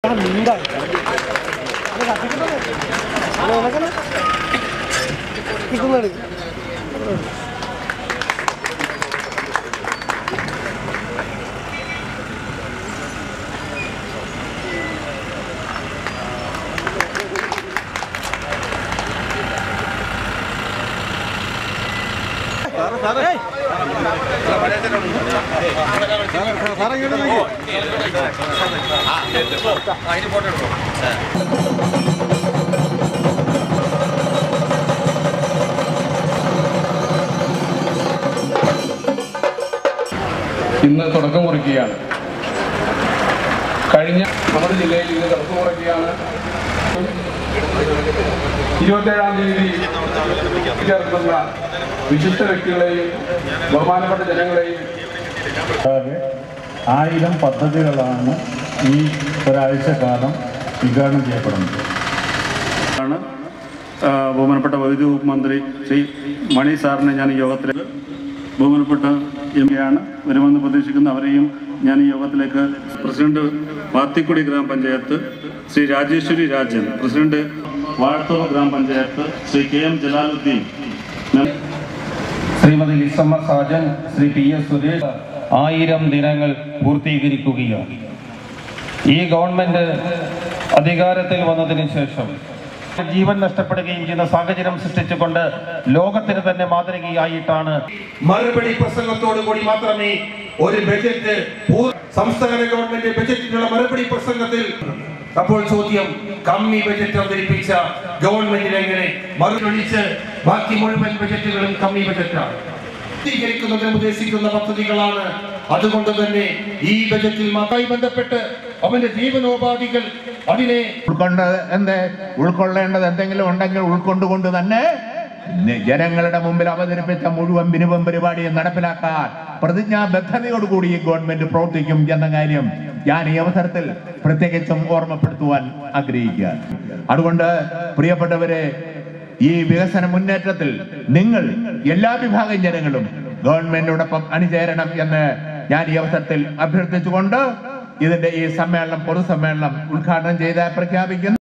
ഇന്ന് തുടക്കം കുറിക്കുകയാണ് കഴിഞ്ഞ നമ്മുടെ ജില്ലയിൽ ഇന്ന് തുടക്കം കുറിക്കുകയാണ് ഇരുപത്തേഴാം തീയതി ചേർക്കുന്ന വിശിഷ്ട വ്യക്തികളെയും ബഹുമാനപ്പെട്ട ജനങ്ങളെയും കൂടാതെ ആയിരം പദ്ധതികളാണ് ഈ ഒരാഴ്ചക്കാലം ഉദ്ഘാടനം ചെയ്യപ്പെടുന്നത് ആണ് ആ, ബഹുമാനപ്പെട്ട വൈദ്യുതി വകുപ്പ് മന്ത്രി ശ്രീ മണി സാറിനെ ഞാൻ ഈ യോഗത്തിൽ ബഹുമാനപ്പെട്ട എം ആണ് വരുമെന്ന് പ്രതീക്ഷിക്കുന്ന അവരെയും ഞാൻ ഈ യോഗത്തിലേക്ക് പ്രസിഡന്റ് വാത്തിക്കുടി ഗ്രാമപഞ്ചായത്ത് ശ്രീ രാജേശ്വരി രാജൻ പ്രസിഡന്റ് വാഴത്തോട് ഗ്രാമപഞ്ചായത്ത് ശ്രീ കെ എം ജലാലുദ്ദീൻ ഞാൻ- ശ്രീമതി ലിസമ്മ സാജൻ ശ്രീ പി എസ് സുരേഷ് ആയിരം ദിനങ്ങൾ പൂർത്തീകരിക്കുകയാണ് ഈ ഗവൺമെന്റ് അധികാരത്തിൽ വന്നതിന് ശേഷം ജീവൻ നഷ്ടപ്പെടുകയും ചെയ്യുന്ന സാഹചര്യം സൃഷ്ടിച്ചുകൊണ്ട് ലോകത്തിന് തന്നെ മാതൃകയായിട്ടാണ് മറുപടി പ്രസംഗത്തോടു കൂടി മാത്രമേ ഒരു ബജറ്റ് പൂർ- സംസ്ഥാന ഗവൺമെന്റ് ബജറ്റിനുള്ള മറുപടി പ്രസംഗത്തിൽ അപ്പോൾ ചോദ്യം കമ്മി ബജറ്റ് അവതരിപ്പിച്ച ഗവൺമെന്റിന് എങ്ങനെ മറുപടിച്ച് ബാക്കി മുഴുവൻ ബജറ്റുകളും കമ്മി ബജറ്റാണ് പൂർത്തീകരിക്കുന്നതിന് ഉദ്ദേശിക്കുന്ന പദ്ധതികളാണ് അതുകൊണ്ട് തന്നെ ഈ ബജറ്റിൽ മാത്രമായി ബന്ധപ്പെട്ട് അവന്റെ ജീവനോപാധികൾ അതിനെ ഉൾക്കൊണ്ട് എന്ത് ഉൾക്കൊള്ളേണ്ടത് എന്തെങ്കിലും ഉണ്ടെങ്കിൽ ഉൾക്കൊണ്ടുകൊണ്ട് തന്നെ നി- ജനങ്ങളുടെ മുമ്പിൽ അവതരിപ്പിച്ച മുഴുവൻ മിനിമം പരിപാടിയും നടപ്പിലാക്കാൻ പ്രതിജ്ഞാബദ്ധതയോടുകൂടി ഈ ഗവൺമെന്റ് പ്രവർത്തിക്കും എന്ന കാര്യം ഞാൻ ഈ അവസരത്തിൽ പ്രത്യേകിച്ചും ഓർമ്മപ്പെടുത്തുവാൻ ആഗ്രഹിക്കുക അതുകൊണ്ട് പ്രിയപ്പെട്ടവരെ ഈ വികസന മുന്നേറ്റത്തിൽ നിങ്ങൾ എല്ലാ വിഭാഗം ജനങ്ങളും ഗവൺമെന്റിനോടൊപ്പം അണിചേരണം എന്ന് ഞാൻ ഈ അവസരത്തിൽ അഭ്യർത്ഥിച്ചുകൊണ്ട് ഇതിന്റെ ഈ സമ്മേളനം പൊതുസമ്മേളനം ഉദ്ഘാടനം ചെയ്ത് പ്രഖ്യാപിക്കുന്നു